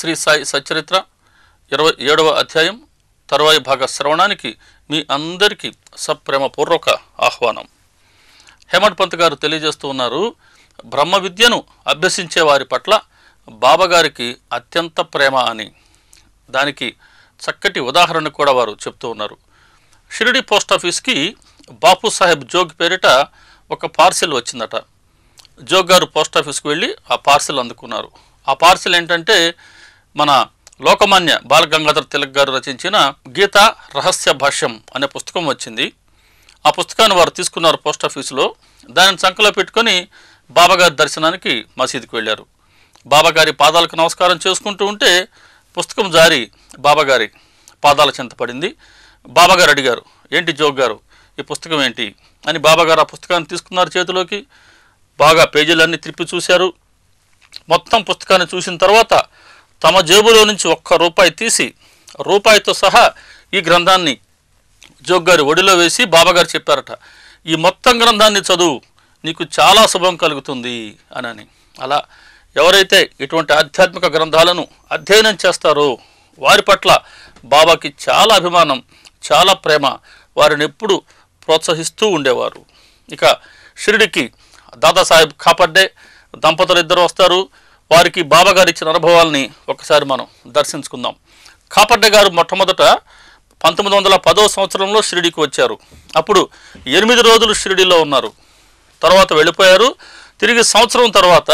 శ్రీ సాయి సచ్చరిత్ర ఇరవై ఏడవ అధ్యాయం తరువాయి భాగ శ్రవణానికి మీ అందరికీ సప్రేమపూర్వక ఆహ్వానం హేమంత్ పంత్ గారు తెలియజేస్తూ ఉన్నారు బ్రహ్మ విద్యను అభ్యసించే వారి పట్ల బాబాగారికి అత్యంత ప్రేమ అని దానికి చక్కటి ఉదాహరణ కూడా వారు చెప్తూ ఉన్నారు షిరిడి పోస్ట్ ఆఫీస్కి బాపు సాహెబ్ జోగ్ పేరిట ఒక పార్సిల్ వచ్చిందట జోగ్ గారు పోస్ట్ ఆఫీస్కి వెళ్ళి ఆ పార్సిల్ అందుకున్నారు ఆ పార్సిల్ ఏంటంటే మన లోకమాన్య బాలగంగాధర్ తిలక్ గారు రచించిన గీత రహస్య భాష్యం అనే పుస్తకం వచ్చింది ఆ పుస్తకాన్ని వారు తీసుకున్నారు పోస్ట్ ఆఫీసులో దానిని సంకలో పెట్టుకొని బాబాగారి దర్శనానికి మసీదుకి వెళ్ళారు బాబాగారి పాదాలకు నమస్కారం చేసుకుంటూ ఉంటే పుస్తకం జారి బాబాగారి పాదాల చెంత పడింది బాబాగారు అడిగారు ఏంటి జోగ్ గారు ఈ పుస్తకం ఏంటి అని బాబాగారు ఆ పుస్తకాన్ని తీసుకున్నారు చేతిలోకి బాగా పేజీలన్నీ తిప్పి చూశారు మొత్తం పుస్తకాన్ని చూసిన తర్వాత తమ జేబులో నుంచి ఒక్క రూపాయి తీసి రూపాయితో సహా ఈ గ్రంథాన్ని జోగ్గారి ఒడిలో వేసి బాబాగారు చెప్పారట ఈ మొత్తం గ్రంథాన్ని చదువు నీకు చాలా శుభం కలుగుతుంది అనని అలా ఎవరైతే ఇటువంటి ఆధ్యాత్మిక గ్రంథాలను అధ్యయనం చేస్తారో వారి పట్ల బాబాకి చాలా అభిమానం చాలా ప్రేమ వారిని ఎప్పుడు ప్రోత్సహిస్తూ ఉండేవారు ఇక షిరిడికి దాదాసాహెబ్ కాపడ్డే దంపతులు ఇద్దరు వస్తారు వారికి బాబాగారు ఇచ్చిన అనుభవాల్ని ఒకసారి మనం దర్శించుకుందాం కాపడ్డే గారు మొట్టమొదట పంతొమ్మిది వందల పదో సంవత్సరంలో షిరిడికి వచ్చారు అప్పుడు ఎనిమిది రోజులు షిరిడిలో ఉన్నారు తర్వాత వెళ్ళిపోయారు తిరిగి సంవత్సరం తర్వాత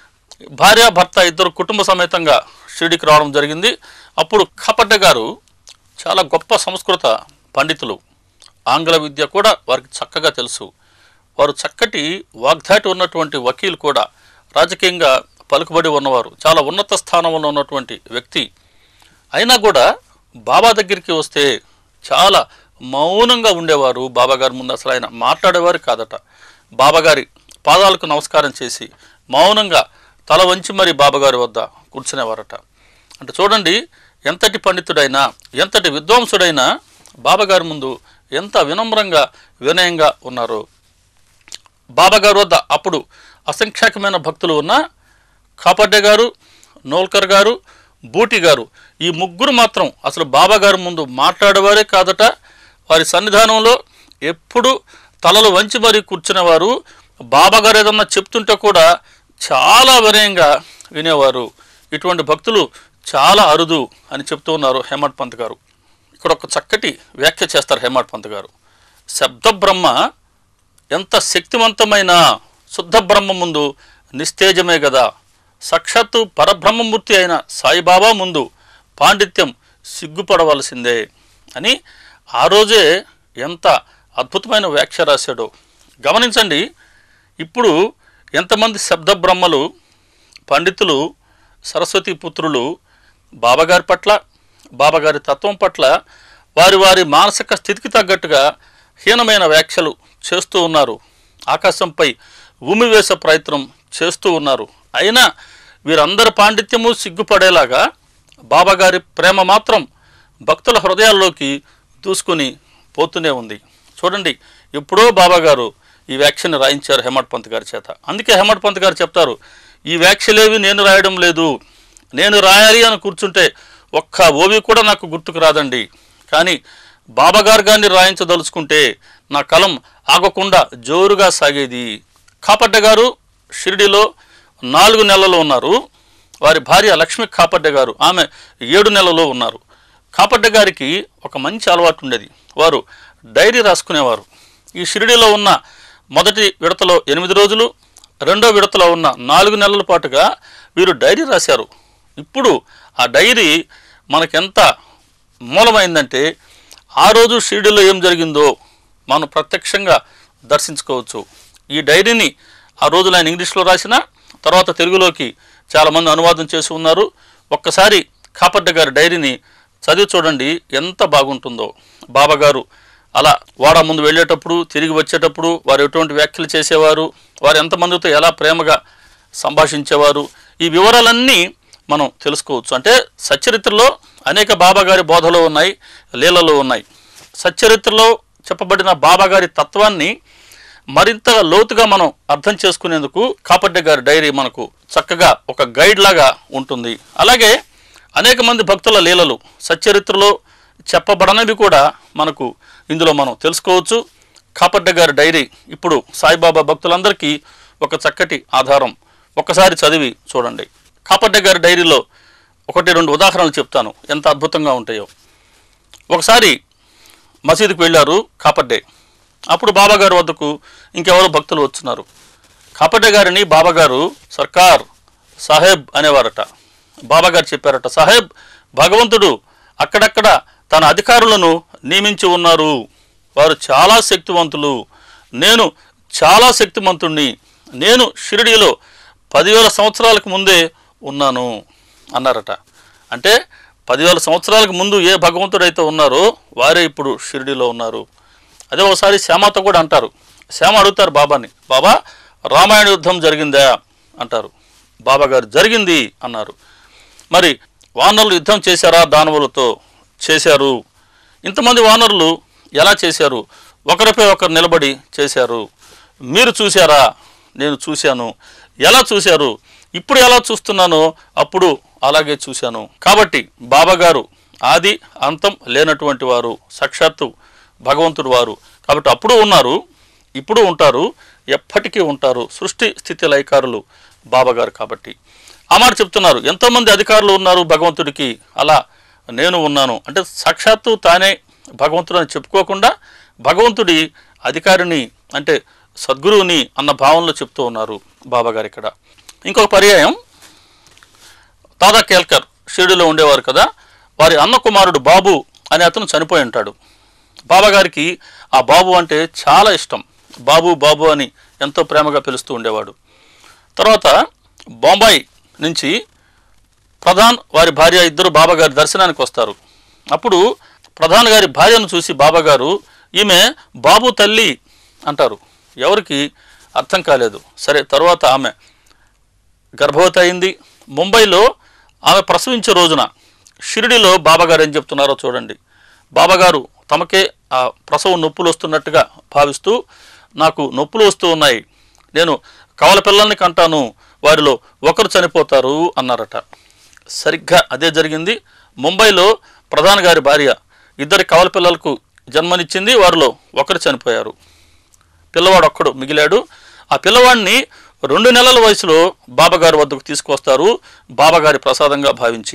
భార్య భర్త ఇద్దరు కుటుంబ సమేతంగా షిరిడికి రావడం జరిగింది అప్పుడు కాపడ్డే గారు చాలా గొప్ప సంస్కృత పండితులు ఆంగ్ల విద్య కూడా వారికి చక్కగా తెలుసు వారు చక్కటి వాగ్దాటి ఉన్నటువంటి వకీలు కూడా రాజకీయంగా పలుకుబడి ఉన్నవారు చాలా ఉన్నత స్థానంలో ఉన్నటువంటి వ్యక్తి అయినా కూడా బాబా దగ్గరికి వస్తే చాలా మౌనంగా ఉండేవారు బాబాగారి ముందు అసలు ఆయన మాట్లాడేవారు కాదట బాబాగారి పాదాలకు నమస్కారం చేసి మౌనంగా తల వంచి మరి బాబాగారి వద్ద కూర్చునేవారట అంటే చూడండి ఎంతటి పండితుడైనా ఎంతటి విద్వాంసుడైనా బాబాగారి ముందు ఎంత వినమ్రంగా వినయంగా ఉన్నారు బాబాగారు వద్ద అప్పుడు అసంఖ్యాకమైన భక్తులు ఉన్న కాపడ్డే గారు నోల్కర్ గారు బూటి గారు ఈ ముగ్గురు మాత్రం అసలు బాబాగారు ముందు మాట్లాడేవారే కాదట వారి సన్నిధానంలో ఎప్పుడు తలలు వంచి మరీ కూర్చునేవారు బాబాగారు ఏదన్నా చెప్తుంటే కూడా చాలా వినయంగా వినేవారు ఇటువంటి భక్తులు చాలా అరుదు అని చెప్తూ ఉన్నారు హేమట్ పంత్ గారు ఇక్కడ ఒక చక్కటి వ్యాఖ్య చేస్తారు హేమట్ పంత్ గారు శబ్ద బ్రహ్మ ఎంత శక్తివంతమైన శుద్ధ బ్రహ్మ ముందు నిస్తేజమే కదా సాక్షాత్తు పరబ్రహ్మమూర్తి అయిన సాయిబాబా ముందు పాండిత్యం సిగ్గుపడవలసిందే అని ఆ రోజే ఎంత అద్భుతమైన వ్యాఖ్య రాశాడో గమనించండి ఇప్పుడు ఎంతమంది శబ్ద బ్రహ్మలు పండితులు సరస్వతి పుత్రులు బాబాగారి పట్ల బాబాగారి తత్వం పట్ల వారి వారి మానసిక స్థితికి తగ్గట్టుగా హీనమైన వ్యాఖ్యలు చేస్తూ ఉన్నారు ఆకాశంపై ఉమివేసే ప్రయత్నం చేస్తూ ఉన్నారు అయినా వీరందరి పాండిత్యము సిగ్గుపడేలాగా బాబాగారి ప్రేమ మాత్రం భక్తుల హృదయాల్లోకి దూసుకుని పోతూనే ఉంది చూడండి ఎప్పుడో బాబాగారు ఈ వ్యాఖ్యను రాయించారు హేమట్ పంత్ గారి చేత అందుకే హేమట్ పంత్ గారు చెప్తారు ఈ వ్యాఖ్యలేవి నేను రాయడం లేదు నేను రాయాలి అని కూర్చుంటే ఒక్క ఓవి కూడా నాకు గుర్తుకు రాదండి కానీ బాబాగారు గారిని రాయించదలుచుకుంటే నా కలం ఆగకుండా జోరుగా సాగేది కాపడ్డ గారు షిరిడిలో నాలుగు నెలలు ఉన్నారు వారి భార్య లక్ష్మి కాపడ్డ గారు ఆమె ఏడు నెలలో ఉన్నారు కాపడ్డ గారికి ఒక మంచి అలవాటు ఉండేది వారు డైరీ రాసుకునేవారు ఈ షిరిడిలో ఉన్న మొదటి విడతలో ఎనిమిది రోజులు రెండో విడతలో ఉన్న నాలుగు నెలల పాటుగా వీరు డైరీ రాశారు ఇప్పుడు ఆ డైరీ మనకెంత మూలమైందంటే ఆ రోజు షిరిడిలో ఏం జరిగిందో మనం ప్రత్యక్షంగా దర్శించుకోవచ్చు ఈ డైరీని ఆ రోజులు ఆయన ఇంగ్లీష్లో రాసిన తర్వాత తెలుగులోకి చాలామంది అనువాదం చేసి ఉన్నారు ఒక్కసారి కాపడ్డ గారి డైరీని చదివి చూడండి ఎంత బాగుంటుందో బాబాగారు అలా వాడ ముందు వెళ్ళేటప్పుడు తిరిగి వచ్చేటప్పుడు వారు ఎటువంటి వ్యాఖ్యలు చేసేవారు వారు ఎంతమందితో ఎలా ప్రేమగా సంభాషించేవారు ఈ వివరాలన్నీ మనం తెలుసుకోవచ్చు అంటే సచ్చరిత్రలో అనేక బాబాగారి బోధలు ఉన్నాయి లీలలు ఉన్నాయి సచ్చరిత్రలో చెప్పబడిన బాబాగారి తత్వాన్ని మరింత లోతుగా మనం అర్థం చేసుకునేందుకు కాపడ్డే గారి డైరీ మనకు చక్కగా ఒక గైడ్ లాగా ఉంటుంది అలాగే అనేక మంది భక్తుల లీలలు సచ్చరిత్రలో చెప్పబడనివి కూడా మనకు ఇందులో మనం తెలుసుకోవచ్చు కాపడ్డ గారి డైరీ ఇప్పుడు సాయిబాబా భక్తులందరికీ ఒక చక్కటి ఆధారం ఒక్కసారి చదివి చూడండి కాపడ్డ గారి డైరీలో ఒకటి రెండు ఉదాహరణలు చెప్తాను ఎంత అద్భుతంగా ఉంటాయో ఒకసారి మసీదుకు వెళ్ళారు కాపడ్డే అప్పుడు బాబాగారు వద్దకు ఇంకెవరో భక్తులు వచ్చినారు కాపడ్డే గారిని బాబాగారు సర్కార్ సాహెబ్ అనేవారట బాబాగారు చెప్పారట సాహెబ్ భగవంతుడు అక్కడక్కడ తన అధికారులను నియమించి ఉన్నారు వారు చాలా శక్తివంతులు నేను చాలా శక్తిమంతుణ్ణి నేను షిరిడీలో పదివేల సంవత్సరాలకు ముందే ఉన్నాను అన్నారట అంటే పదివేల సంవత్సరాలకు ముందు ఏ భగవంతుడైతే ఉన్నారో వారే ఇప్పుడు షిరిడీలో ఉన్నారు అదే ఒకసారి శ్యామతో కూడా అంటారు శ్యామ అడుగుతారు బాబాని బాబా రామాయణ యుద్ధం జరిగిందా అంటారు బాబా గారు జరిగింది అన్నారు మరి వానరులు యుద్ధం చేశారా దానవులతో చేశారు ఇంతమంది వానరులు ఎలా చేశారు ఒకరిపై ఒకరు నిలబడి చేశారు మీరు చూశారా నేను చూశాను ఎలా చూశారు ఇప్పుడు ఎలా చూస్తున్నానో అప్పుడు అలాగే చూశాను కాబట్టి బాబాగారు ఆది అంతం లేనటువంటి వారు సాక్షాత్తు భగవంతుడు వారు కాబట్టి అప్పుడు ఉన్నారు ఇప్పుడు ఉంటారు ఎప్పటికీ ఉంటారు సృష్టి స్థితి లయకారులు బాబాగారు కాబట్టి ఆ మాట చెప్తున్నారు ఎంతోమంది అధికారులు ఉన్నారు భగవంతుడికి అలా నేను ఉన్నాను అంటే సాక్షాత్తు తానే భగవంతుడు అని చెప్పుకోకుండా భగవంతుడి అధికారిని అంటే సద్గురువుని అన్న భావంలో చెప్తూ ఉన్నారు బాబాగారు ఇక్కడ ఇంకొక పర్యాయం దాదా కేల్కర్ షిరిడిలో ఉండేవారు కదా వారి అన్న కుమారుడు బాబు అనే అతను చనిపోయి ఉంటాడు బాబాగారికి ఆ బాబు అంటే చాలా ఇష్టం బాబు బాబు అని ఎంతో ప్రేమగా పిలుస్తూ ఉండేవాడు తర్వాత బొంబాయి నుంచి ప్రధాన్ వారి భార్య ఇద్దరు బాబాగారి దర్శనానికి వస్తారు అప్పుడు ప్రధాన్ గారి భార్యను చూసి బాబాగారు ఈమె బాబు తల్లి అంటారు ఎవరికి అర్థం కాలేదు సరే తర్వాత ఆమె గర్భవతి అయింది ముంబైలో ఆమె ప్రసవించే రోజున షిరిడిలో బాబాగారు ఏం చెప్తున్నారో చూడండి బాబాగారు తమకే ఆ ప్రసవం నొప్పులు వస్తున్నట్టుగా భావిస్తూ నాకు నొప్పులు వస్తూ ఉన్నాయి నేను కవల పిల్లల్ని కంటాను వారిలో ఒకరు చనిపోతారు అన్నారట సరిగ్గా అదే జరిగింది ముంబైలో ప్రధాని గారి భార్య ఇద్దరి కవల పిల్లలకు జన్మనిచ్చింది వారిలో ఒకరు చనిపోయారు పిల్లవాడు ఒక్కడు మిగిలాడు ఆ పిల్లవాడిని రెండు నెలల వయసులో బాబాగారి వద్దకు తీసుకొస్తారు బాబాగారి ప్రసాదంగా భావించి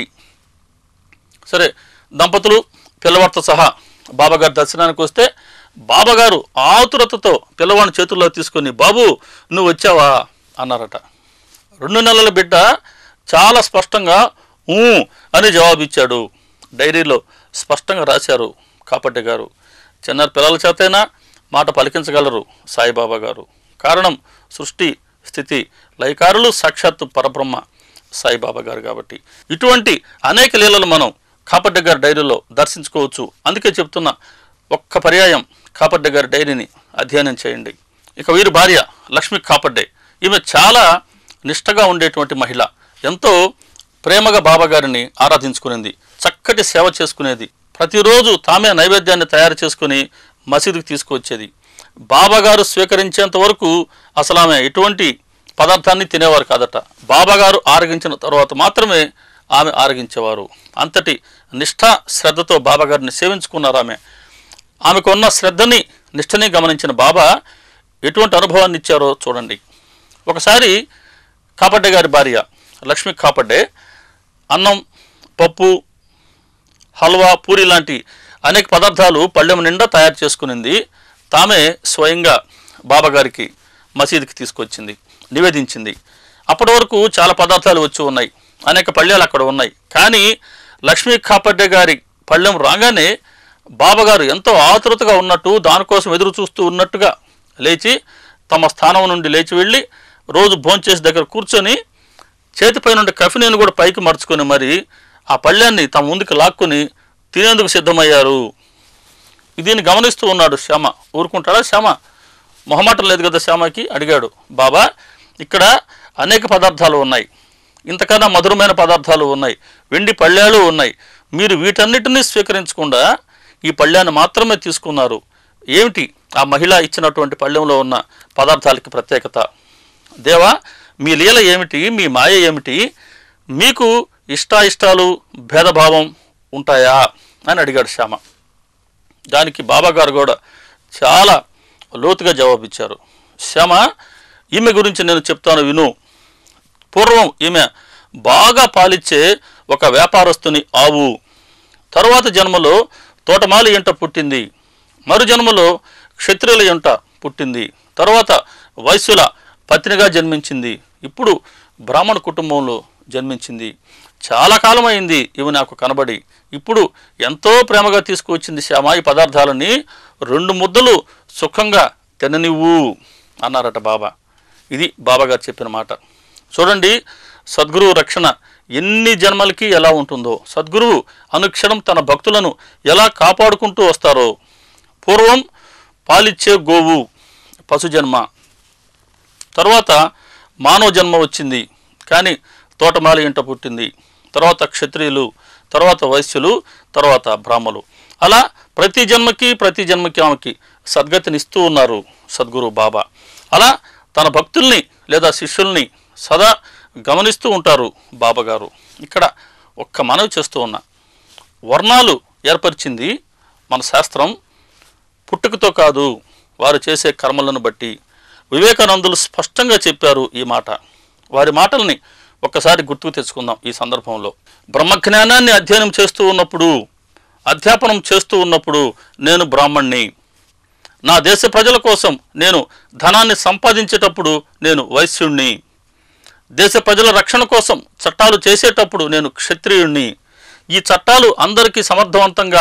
సరే దంపతులు పిల్లవాడితో సహా బాబాగారి దర్శనానికి వస్తే బాబాగారు ఆతురతతో పిల్లవాడిని చేతుల్లో తీసుకొని బాబు నువ్వు వచ్చావా అన్నారట రెండు నెలల బిడ్డ చాలా స్పష్టంగా ఊ అని జవాబిచ్చాడు డైరీలో స్పష్టంగా రాశారు కాపడ్డ గారు చిన్న పిల్లల చేతైనా మాట పలికించగలరు సాయిబాబా గారు కారణం సృష్టి స్థితి లయకారులు సాక్షాత్తు పరబ్రహ్మ సాయిబాబా గారు కాబట్టి ఇటువంటి అనేక లీలలు మనం కాపడ్డ గారి డైరీలో దర్శించుకోవచ్చు అందుకే చెప్తున్న ఒక్క పర్యాయం కాపడ్డ గారి డైరీని అధ్యయనం చేయండి ఇక వీరి భార్య లక్ష్మి కాపడ్డే ఈమె చాలా నిష్టగా ఉండేటువంటి మహిళ ఎంతో ప్రేమగా బాబాగారిని ఆరాధించుకునేది చక్కటి సేవ చేసుకునేది ప్రతిరోజు తామే నైవేద్యాన్ని తయారు చేసుకుని మసీదుకి తీసుకువచ్చేది బాబాగారు స్వీకరించేంత వరకు అసలు ఆమె ఎటువంటి పదార్థాన్ని తినేవారు కాదట బాబాగారు ఆరగించిన తర్వాత మాత్రమే ఆమె ఆరగించేవారు అంతటి నిష్ఠ శ్రద్ధతో బాబాగారిని సేవించుకున్నారు ఆమె ఆమెకున్న శ్రద్ధని నిష్ఠని గమనించిన బాబా ఎటువంటి అనుభవాన్ని ఇచ్చారో చూడండి ఒకసారి కాపడ్డే గారి భార్య లక్ష్మి కాపడ్డే అన్నం పప్పు హల్వా పూరి లాంటి అనేక పదార్థాలు పళ్ళెం నిండా తయారు చేసుకునింది తామే స్వయంగా బాబాగారికి మసీదుకి తీసుకొచ్చింది నివేదించింది అప్పటి వరకు చాలా పదార్థాలు వచ్చి ఉన్నాయి అనేక పళ్ళెలు అక్కడ ఉన్నాయి కానీ లక్ష్మీ కాపడ్డే గారి పళ్ళెం రాగానే బాబాగారు ఎంతో ఆతురతగా ఉన్నట్టు దానికోసం ఎదురు చూస్తూ ఉన్నట్టుగా లేచి తమ స్థానం నుండి లేచి వెళ్ళి రోజు భోంచేసి దగ్గర కూర్చొని చేతిపై నుండి కఫినేను కూడా పైకి మర్చుకొని మరి ఆ పళ్ళాన్ని తమ ముందుకు లాక్కుని తినేందుకు సిద్ధమయ్యారు దీన్ని గమనిస్తూ ఉన్నాడు శ్యామ ఊరుకుంటాడా శ్యామ మొహమాటం లేదు కదా శ్యామకి అడిగాడు బాబా ఇక్కడ అనేక పదార్థాలు ఉన్నాయి ఇంతకన్నా మధురమైన పదార్థాలు ఉన్నాయి వెండి పళ్ళాలు ఉన్నాయి మీరు వీటన్నిటినీ స్వీకరించకుండా ఈ పళ్ళాన్ని మాత్రమే తీసుకున్నారు ఏమిటి ఆ మహిళ ఇచ్చినటువంటి పళ్ళెంలో ఉన్న పదార్థాలకి ప్రత్యేకత దేవా మీ లీల ఏమిటి మీ మాయ ఏమిటి మీకు ఇష్టాయిష్టాలు భేదభావం ఉంటాయా అని అడిగాడు శ్యామ దానికి బాబాగారు కూడా చాలా లోతుగా జవాబిచ్చారు శ్యామ ఈమె గురించి నేను చెప్తాను విను పూర్వం ఈమె బాగా పాలిచ్చే ఒక వ్యాపారస్తుని ఆవు తరువాత జన్మలో తోటమాలి ఎంట పుట్టింది మరు జన్మలో క్షత్రియుల ఎంట పుట్టింది తరువాత వైశ్యుల పత్నిగా జన్మించింది ఇప్పుడు బ్రాహ్మణ కుటుంబంలో జన్మించింది చాలా కాలం అయింది ఇవి నాకు కనబడి ఇప్పుడు ఎంతో ప్రేమగా తీసుకువచ్చింది శ్యామ ఈ పదార్థాలని రెండు ముద్దలు సుఖంగా తిననివ్వు అన్నారట బాబా ఇది బాబాగారు చెప్పిన మాట చూడండి సద్గురువు రక్షణ ఎన్ని జన్మలకి ఎలా ఉంటుందో సద్గురువు అనుక్షణం తన భక్తులను ఎలా కాపాడుకుంటూ వస్తారో పూర్వం పాలిచ్చే గోవు పశుజన్మ తర్వాత మానవ జన్మ వచ్చింది కానీ తోటమాలి ఇంట పుట్టింది తర్వాత క్షత్రియులు తర్వాత వైశ్యులు తర్వాత బ్రాహ్మలు అలా ప్రతి జన్మకి ప్రతి జన్మకి ఆమెకి సద్గతినిస్తూ ఉన్నారు సద్గురు బాబా అలా తన భక్తుల్ని లేదా శిష్యుల్ని సదా గమనిస్తూ ఉంటారు బాబాగారు ఇక్కడ ఒక్క మనవి చేస్తూ ఉన్నా వర్ణాలు ఏర్పరిచింది మన శాస్త్రం పుట్టుకతో కాదు వారు చేసే కర్మలను బట్టి వివేకానందులు స్పష్టంగా చెప్పారు ఈ మాట వారి మాటల్ని ఒక్కసారి గుర్తుకు తెచ్చుకుందాం ఈ సందర్భంలో బ్రహ్మజ్ఞానాన్ని అధ్యయనం చేస్తూ ఉన్నప్పుడు అధ్యాపనం చేస్తూ ఉన్నప్పుడు నేను బ్రాహ్మణ్ణి నా దేశ ప్రజల కోసం నేను ధనాన్ని సంపాదించేటప్పుడు నేను వైశ్యుణ్ణి దేశ ప్రజల రక్షణ కోసం చట్టాలు చేసేటప్పుడు నేను క్షత్రియుణ్ణి ఈ చట్టాలు అందరికీ సమర్థవంతంగా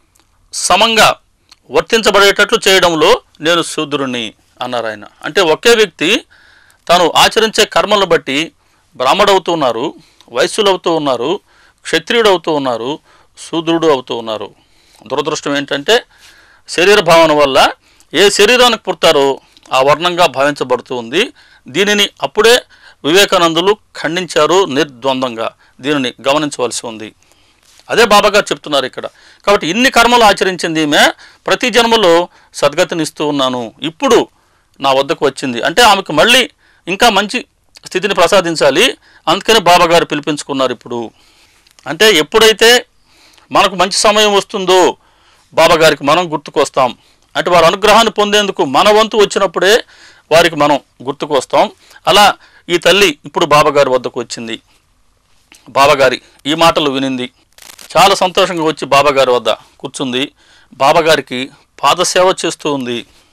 సమంగా వర్తించబడేటట్లు చేయడంలో నేను శూద్రుణ్ణి అన్నారు ఆయన అంటే ఒకే వ్యక్తి తాను ఆచరించే కర్మలను బట్టి బ్రాహ్మడు అవుతూ ఉన్నారు వైశ్యులు అవుతూ ఉన్నారు క్షత్రియుడు అవుతూ ఉన్నారు శూద్రుడు అవుతూ ఉన్నారు దురదృష్టం ఏంటంటే శరీర భావన వల్ల ఏ శరీరానికి పుడతారో ఆ వర్ణంగా భావించబడుతూ ఉంది దీనిని అప్పుడే వివేకానందులు ఖండించారు నిర్ద్వందంగా దీనిని గమనించవలసి ఉంది అదే బాబాగారు చెప్తున్నారు ఇక్కడ కాబట్టి ఇన్ని కర్మలు ఆచరించింది ఈమె ప్రతి జన్మలో సద్గతినిస్తూ ఉన్నాను ఇప్పుడు నా వద్దకు వచ్చింది అంటే ఆమెకు మళ్ళీ ఇంకా మంచి స్థితిని ప్రసాదించాలి అందుకని బాబాగారు పిలిపించుకున్నారు ఇప్పుడు అంటే ఎప్పుడైతే మనకు మంచి సమయం వస్తుందో బాబాగారికి మనం గుర్తుకు వస్తాం అంటే వారి అనుగ్రహాన్ని పొందేందుకు మన వంతు వచ్చినప్పుడే వారికి మనం గుర్తుకు వస్తాం అలా ఈ తల్లి ఇప్పుడు బాబాగారి వద్దకు వచ్చింది బాబాగారి ఈ మాటలు వినింది చాలా సంతోషంగా వచ్చి బాబాగారి వద్ద కూర్చుంది బాబాగారికి పాదసేవ చేస్తూ ఉంది